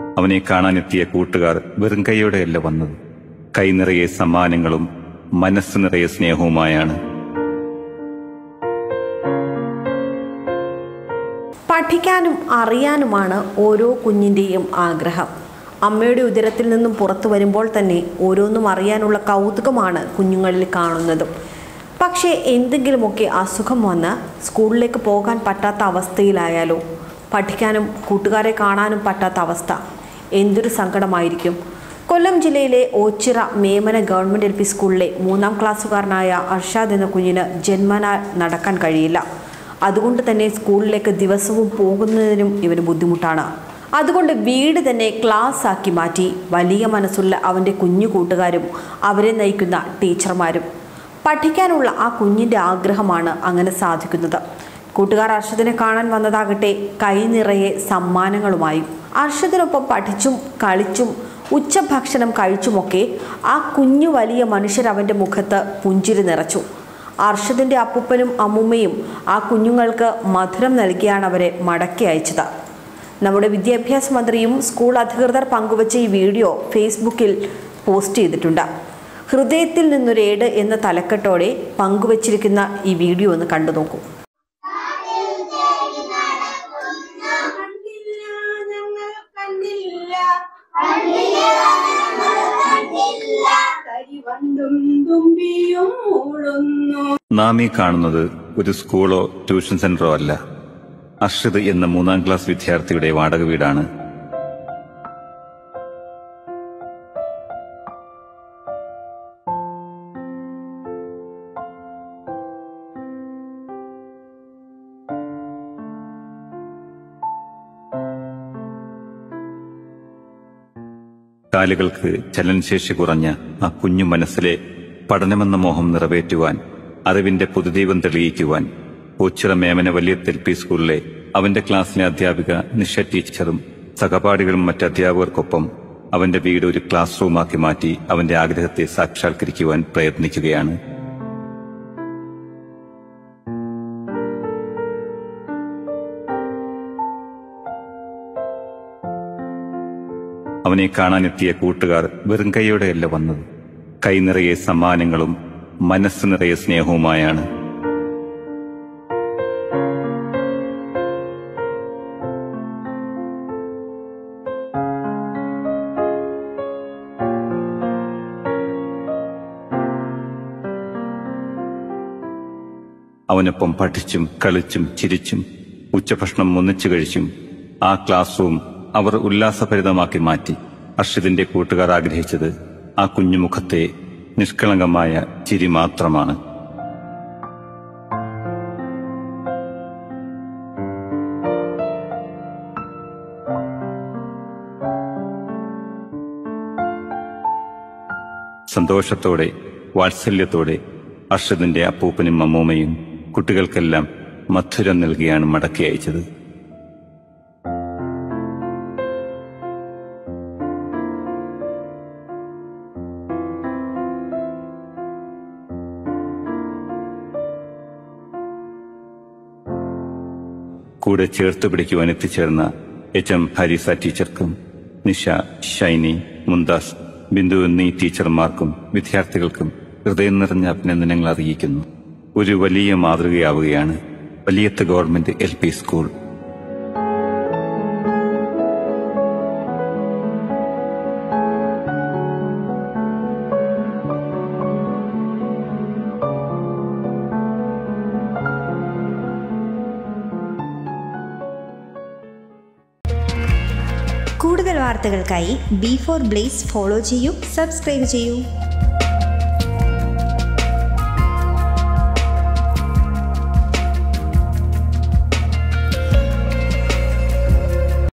അവനെ കാണാനെത്തിയ കൂട്ടുകാർ വെറും കൈയോടെയല്ല വന്നത് കൈ നിറയെ സമ്മാനങ്ങളും മനസ്സ് നിറയെ സ്നേഹവുമായാണ് പഠിക്കാനും അറിയാനുമാണ് ഓരോ കുഞ്ഞിൻ്റെയും ആഗ്രഹം അമ്മയുടെ ഉദരത്തിൽ നിന്നും പുറത്തു വരുമ്പോൾ തന്നെ ഓരോന്നും അറിയാനുള്ള കൗതുകമാണ് കുഞ്ഞുങ്ങളിൽ കാണുന്നതും പക്ഷേ എന്തെങ്കിലുമൊക്കെ അസുഖം വന്ന് സ്കൂളിലേക്ക് പോകാൻ പറ്റാത്ത അവസ്ഥയിലായാലോ പഠിക്കാനും കൂട്ടുകാരെ കാണാനും പറ്റാത്ത അവസ്ഥ എന്തൊരു സങ്കടമായിരിക്കും കൊല്ലം ജില്ലയിലെ Ochira Memana government L P സ്കൂളിലെ മൂന്നാം ക്ലാസ്സുകാരനായ അർഷാദ് എന്ന കുഞ്ഞിന് ജന്മന നടക്കാൻ കഴിയില്ല അതുകൊണ്ട് തന്നെ സ്കൂളിലേക്ക് ദിവസവും പോകുന്നതിനും ഇവന് ബുദ്ധിമുട്ടാണ് അതുകൊണ്ട് വീട് തന്നെ ക്ലാസ് ആക്കി മാറ്റി വലിയ മനസ്സുള്ള അവൻ്റെ കുഞ്ഞു കൂട്ടുകാരും അവരെ നയിക്കുന്ന ടീച്ചർമാരും പഠിക്കാനുള്ള ആ കുഞ്ഞിൻ്റെ ആഗ്രഹമാണ് അങ്ങനെ സാധിക്കുന്നത് കൂട്ടുകാർ അർഷദിനെ കാണാൻ വന്നതാകട്ടെ കൈ നിറയെ സമ്മാനങ്ങളുമായും അർഷദിനൊപ്പം പഠിച്ചും കളിച്ചും ഉച്ചഭക്ഷണം കഴിച്ചുമൊക്കെ ആ കുഞ്ഞു വലിയ മനുഷ്യർ അവൻ്റെ മുഖത്ത് പുഞ്ചിരി നിറച്ചു അർഷദിൻ്റെ അപ്പൂപ്പനും അമ്മുമ്മയും ആ കുഞ്ഞുങ്ങൾക്ക് മധുരം നൽകിയാണ് അവരെ മടക്കി അയച്ചത് നമ്മുടെ വിദ്യാഭ്യാസ മന്ത്രിയും സ്കൂൾ അധികൃതർ പങ്കുവച്ച ഈ വീഡിയോ ഫേസ്ബുക്കിൽ പോസ്റ്റ് ചെയ്തിട്ടുണ്ട് ഹൃദയത്തിൽ നിന്നൊരേട് എന്ന തലക്കെട്ടോടെ പങ്കുവച്ചിരിക്കുന്ന ഈ വീഡിയോ ഒന്ന് കണ്ടു നോക്കൂ കണ്ടില്ല ഞങ്ങൾ കണ്ടില്ല കരിവണ്ടും തുമ്പിയും മൂളുന്നു നാം ഈ കാണുന്നത് ഒരു സ്കൂളോ ട്യൂഷൻ സെന്ററോ അല്ല അർഷിദ് എന്ന മൂന്നാം ക്ലാസ് വിദ്യാർത്ഥിയുടെ വാടക വീടാണ് കാലുകൾക്ക് ചലനശേഷി കുറഞ്ഞ ആ കുഞ്ഞു മനസ്സിലെ പഠനമെന്ന മോഹം നിറവേറ്റുവാൻ അറിവിന്റെ പുതുദീപം തെളിയിക്കുവാൻ ഓച്ചിറ മേമന വലിയ എൽ പി സ്കൂളിലെ അവന്റെ ക്ലാസ്സിലെ അധ്യാപിക നിഷ ടീച്ചറും സഹപാഠികളും മറ്റ് അധ്യാപകർക്കൊപ്പം അവന്റെ വീട് ഒരു ക്ലാസ് റൂമാക്കി മാറ്റി അവന്റെ ആഗ്രഹത്തെ സാക്ഷാത്കരിക്കുവാൻ പ്രയത്നിക്കുകയാണ് അവനെ കാണാനെത്തിയ കൂട്ടുകാർ വെറും കൈയോടെയല്ല വന്നത് കൈ നിറയെ സമ്മാനങ്ങളും മനസ്സ് നിറയെ സ്നേഹവുമായാണ് അവനൊപ്പം പഠിച്ചും കളിച്ചും ചിരിച്ചും ഉച്ചഭക്ഷണം ഒന്നിച്ചു കഴിച്ചും ആ ക്ലാസ് റൂം അവർ ഉല്ലാസഭരിതമാക്കി മാറ്റി അർഷിദിന്റെ കൂട്ടുകാർ ആഗ്രഹിച്ചത് ആ കുഞ്ഞുമുഖത്തെ നിഷ്കളങ്കമായ ചിരി മാത്രമാണ് സന്തോഷത്തോടെ വാത്സല്യത്തോടെ അർഷദിന്റെ അപ്പൂപ്പനും അമ്മൂമ്മയും കുട്ടികൾക്കെല്ലാം മധുരം നൽകിയാണ് മടക്കി അയച്ചത് കൂടെ ചേർത്ത് പിടിക്കുവാൻ എത്തിച്ചേർന്ന എച്ച് എം ഹരിസ ടീച്ചർക്കും നിഷ ഷൈനി മുന്താസ് ബിന്ദു എന്നീ ടീച്ചർമാർക്കും വിദ്യാർത്ഥികൾക്കും ഹൃദയം നിറഞ്ഞ അഭിനന്ദനങ്ങൾ അറിയിക്കുന്നു ഒരു വലിയ മാതൃകയാവുകയാണ് Valiyath government L P school കൂടുതൽ വാർത്തകൾക്കായി ബി ഫോർ ബ്ലേസ് ഫോളോ ചെയ്യൂ സബ്സ്ക്രൈബ് ചെയ്യൂ